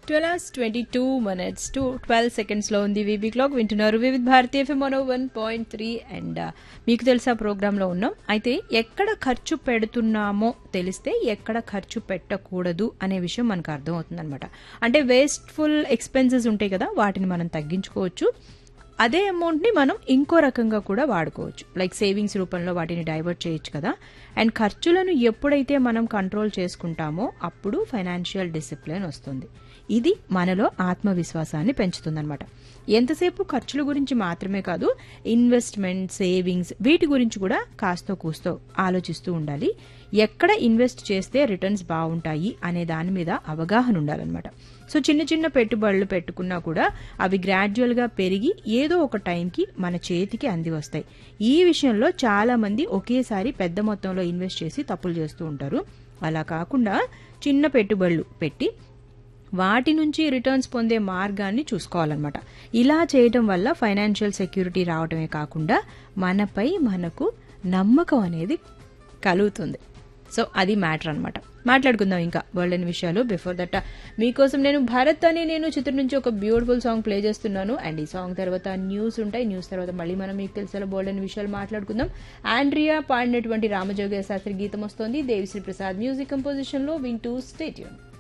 twelve hours twenty two minutes to twelve సెకండ్స్లో ఉంది VB clock వింటున్నారు వివిధ భారతీయ FM one one point three and మీకు తెలుసా ప్రోగ్రాంలో ఉన్నాం అయితే ఎక్కడ ఖర్చు పెడుతున్నామో తెలిస్తే ఎక్కడ ఖర్చు పెట్టకూడదు అనే విషయం మనకు అర్థమవుతుంది అనమాట అంటే వేస్ట్ఫుల్ ఎక్స్పెన్సెస్ ఉంటాయి కదా వాటిని మనం తగ్గించుకోవచ్చు అదే అమౌంట్ని మనం ఇంకో రకంగా కూడా వాడుకోవచ్చు లైక్ సేవింగ్స్ రూపంలో వాటిని డైవర్ట్ చేయొచ్చు కదా అండ్ ఖర్చులను ఎప్పుడైతే మనం కంట్రోల్ చేసుకుంటామో అప్పుడు ఫైనాన్షియల్ డిసిప్లిన్ వస్తుంది ఇది మనలో ఆత్మవిశ్వాసాన్ని పెంచుతుందన్నమాట ఎంతసేపు ఖర్చుల గురించి మాత్రమే కాదు ఇన్వెస్ట్మెంట్ సేవింగ్స్ వీటి గురించి కూడా కాస్తో కూస్తో ఆలోచిస్తూ ఉండాలి ఎక్కడ ఇన్వెస్ట్ చేస్తే రిటర్న్స్ బాగుంటాయి అనే దాని మీద అవగాహన ఉండాలన్నమాట సో చిన్న చిన్న పెట్టుబడులు పెట్టుకున్నా కూడా అవి గ్రాడ్యువల్గా పెరిగి ఏదో ఒక టైంకి మన చేతికి అంది వస్తాయి ఈ విషయంలో చాలా మంది ఒకేసారి పెద్ద మొత్తంలో ఇన్వెస్ట్ చేసి తప్పులు చేస్తూ ఉంటారు అలా కాకుండా చిన్న పెట్టుబడులు పెట్టి వాటి నుంచి రిటర్న్స్ పొందే మార్గాన్ని చూసుకోవాలన్నమాట ఇలా చేయటం వల్ల ఫైనాన్షియల్ సెక్యూరిటీ రావడమే కాకుండా మనపై మనకు నమ్మకం అనేది కలుగుతుంది సో అది మ్యాటర్ అనమాట మాట్లాడుకుందాం ఇంకా వరల్డ్ అని విషయాలు బిఫోర్ దట్ మీకోసం నేను భరత్ అని నేను చిత్రం నుంచి ఒక బ్యూటిఫుల్ సాంగ్ ప్లే చేస్తున్నాను అండ్ ఈ సాంగ్ తర్వాత న్యూస్ ఉంటాయి న్యూస్ తర్వాత మళ్ళీ మనం మీకు తెలిసిన బోల్డ్ అని విషయాలు మాట్లాడుకుందాం ఆండ్రియా పాడినటువంటి రామజోగ శాస్త్రి గీతం వస్తోంది దేవిశ్రీ ప్రసాద్ మ్యూజిక్ కంపోజిషన్ లో వింటూ స్టేట్యూన్